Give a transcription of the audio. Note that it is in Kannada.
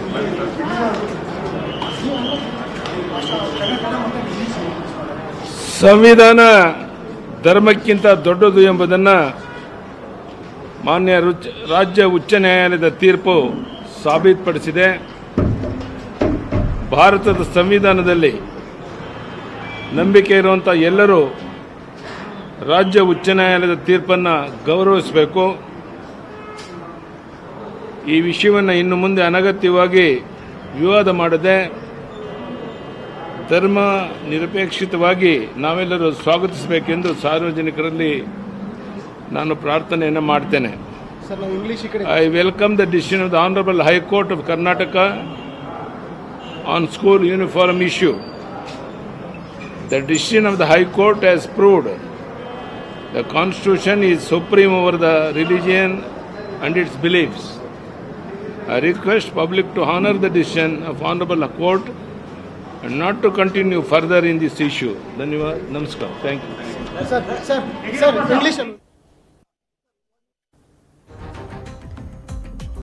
ಸಂವಿಧಾನ ಧರ್ಮಕ್ಕಿಂತ ದೊಡ್ಡದು ಎಂಬುದನ್ನು ಮಾನ್ಯ ರುಚ್- ರಾಜ್ಯ ಉಚ್ಚ ನ್ಯಾಯಾಲಯದ ತೀರ್ಪು ಸಾಬೀತುಪಡಿಸಿದೆ ಭಾರತದ ಸಂವಿಧಾನದಲ್ಲಿ ನಂಬಿಕೆ ಇರುವಂಥ ಎಲ್ಲರೂ ರಾಜ್ಯ ಉಚ್ಚ ನ್ಯಾಯಾಲಯದ ತೀರ್ಪನ್ನು ಗೌರವಿಸಬೇಕು ಈ ವಿಷಯವನ್ನು ಇನ್ನು ಮುಂದೆ ಅನಗತ್ಯವಾಗಿ ವಿವಾದ ಮಾಡದೆ ಧರ್ಮ ನಿರಪೇಕ್ಷಿತವಾಗಿ ನಾವೆಲ್ಲರೂ ಸ್ವಾಗತಿಸಬೇಕೆಂದು ಸಾರ್ವಜನಿಕರಲ್ಲಿ ನಾನು ಪ್ರಾರ್ಥನೆಯನ್ನು ಮಾಡ್ತೇನೆ ಸರ್ ನಾವು ಇಂಗ್ಲೀಷ್ ಈ ಕಡೆ I welcome the decision of the honourable high court of Karnataka on school uniform issue the decision of the high court has proved the constitution is supreme over the religion and its beliefs I request public to honour the decision of honourable court and not to continue further in this issue. ಧನ್ಯವಾದ ನಮಸ್ಕಾರ thank you sir sir sir English